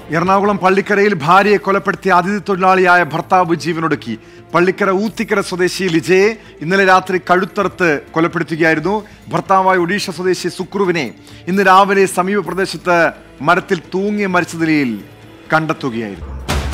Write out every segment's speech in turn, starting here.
എറണാകുളം പള്ളിക്കരയിൽ ഭാര്യയെ കൊലപ്പെടുത്തിയ അതിഥി തൊഴിലാളിയായ ഭർത്താവ് ജീവനൊടുക്കി പള്ളിക്കര ഊത്തിക്കര സ്വദേശി ലിജയെ ഇന്നലെ രാത്രി കഴുത്തറുത്ത് കൊലപ്പെടുത്തുകയായിരുന്നു ഭർത്താവായ ഒഡീഷ സ്വദേശി സുക്രുവിനെ ഇന്ന് രാവിലെ സമീപ പ്രദേശത്ത് മരത്തിൽ തൂങ്ങി മരിച്ച നിലയിൽ കണ്ടെത്തുകയായിരുന്നു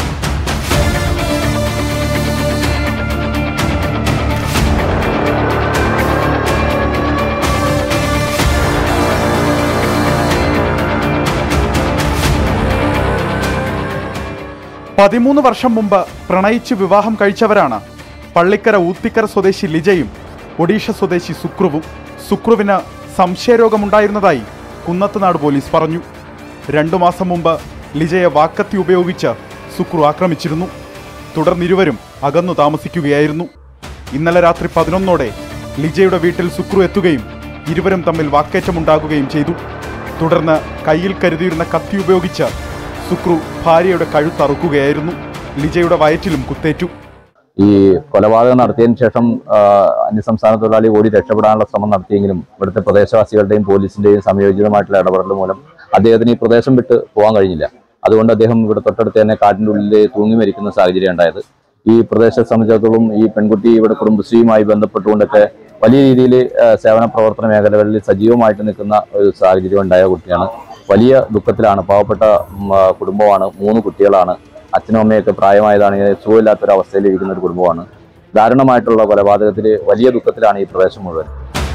പതിമൂന്ന് വർഷം മുമ്പ് പ്രണയിച്ച് വിവാഹം കഴിച്ചവരാണ് പള്ളിക്കര ഊത്തിക്കര സ്വദേശി ലിജയും ഒഡീഷ സ്വദേശി സുക്രുവും സുക്രുവിന് സംശയരോഗമുണ്ടായിരുന്നതായി കുന്നത്തുനാട് പോലീസ് പറഞ്ഞു രണ്ടു മാസം മുമ്പ് ലിജയെ വാക്കത്തി ഉപയോഗിച്ച് സുക്രു ആക്രമിച്ചിരുന്നു തുടർന്ന് ഇരുവരും അകന്നു താമസിക്കുകയായിരുന്നു ഇന്നലെ രാത്രി പതിനൊന്നോടെ ലിജയുടെ വീട്ടിൽ സുക്രു എത്തുകയും ഇരുവരും തമ്മിൽ വാക്കേറ്റമുണ്ടാകുകയും ചെയ്തു തുടർന്ന് കയ്യിൽ കരുതിയിരുന്ന കത്തി ഉപയോഗിച്ച് സുക്രു ഭാര്യയുടെ കഴുത്തറുക്കുകയായിരുന്നു ലിജയുടെ വയറ്റിലും കുത്തേറ്റു ഈ കൊലപാതകം നടത്തിയതിനു ശേഷം ആ, അന്യസംസ്ഥാന തൊഴിലാളി ഓടി രക്ഷപ്പെടാനുള്ള ശ്രമം നടത്തിയെങ്കിലും ഇവിടുത്തെ പ്രദേശവാസികളുടെയും പോലീസിന്റെയും സംയോജിതമായിട്ടുള്ള ഇടപെടൽ മൂലം അദ്ദേഹത്തിന് ഈ പ്രദേശം വിട്ട് പോകാൻ കഴിഞ്ഞില്ല അതുകൊണ്ട് അദ്ദേഹം ഇവിടെ തൊട്ടടുത്ത് തന്നെ കാട്ടിന്റെ ഉള്ളിൽ തൂങ്ങി മരിക്കുന്ന സാഹചര്യം ഉണ്ടായത് ഈ പ്രദേശത്തെ സംബന്ധിച്ചിടത്തോളം ഈ പെൺകുട്ടി ഇവിടെ കുടുംബശ്രീയുമായി ബന്ധപ്പെട്ടുകൊണ്ടൊക്കെ വലിയ രീതിയിൽ സേവന പ്രവർത്തന മേഖലകളിൽ സജീവമായിട്ട് നിൽക്കുന്ന ഒരു സാഹചര്യം ഉണ്ടായ കുട്ടിയാണ് വലിയ ദുഃഖത്തിലാണ് പാവപ്പെട്ട ഉം, ആ, കുടുംബമാണ് മൂന്ന് കുട്ടികളാണ് അച്ഛനും അമ്മയൊക്കെ പ്രായമായതാണ് ഇങ്ങനെ സുഖമില്ലാത്തൊരവസ്ഥയിൽ ഇരിക്കുന്ന ഒരു കുടുംബമാണ് ദാരുണമായിട്ടുള്ള കൊലപാതകത്തിൽ വലിയ ദുഃഖത്തിലാണ് ഈ പ്രദേശം മുഴുവൻ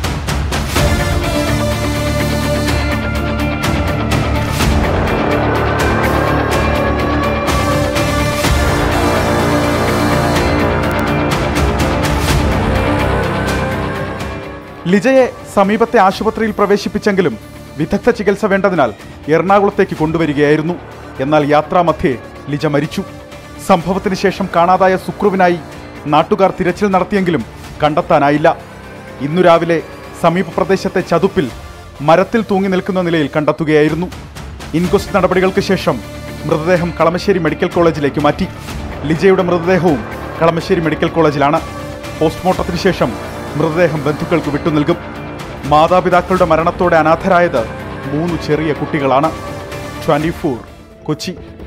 ലിജയെ സമീപത്തെ ആശുപത്രിയിൽ പ്രവേശിപ്പിച്ചെങ്കിലും വിദഗ്ധ ചികിത്സ വേണ്ടതിനാൽ എറണാകുളത്തേക്ക് കൊണ്ടുവരികയായിരുന്നു എന്നാൽ യാത്രാമധ്യേ ലിജ മരിച്ചു സംഭവത്തിന് ശേഷം കാണാതായ സുക്രുവിനായി നാട്ടുകാർ തിരച്ചിൽ നടത്തിയെങ്കിലും കണ്ടെത്താനായില്ല ഇന്നു രാവിലെ സമീപ പ്രദേശത്തെ ചതുപ്പിൽ മരത്തിൽ തൂങ്ങി നിൽക്കുന്ന നിലയിൽ കണ്ടെത്തുകയായിരുന്നു ഇൻക്വസ്റ്റ് നടപടികൾക്ക് ശേഷം മൃതദേഹം കളമശ്ശേരി മെഡിക്കൽ കോളേജിലേക്ക് മാറ്റി ലിജയുടെ മൃതദേഹവും കളമശ്ശേരി മെഡിക്കൽ കോളേജിലാണ് പോസ്റ്റ്മോർട്ടത്തിന് ശേഷം മൃതദേഹം ബന്ധുക്കൾക്ക് വിട്ടുനൽകും മാതാപിതാക്കളുടെ മരണത്തോടെ അനാഥരായത് മൂന്ന് ചെറിയ കുട്ടികളാണ് ട്വന്റി കൊച്ചി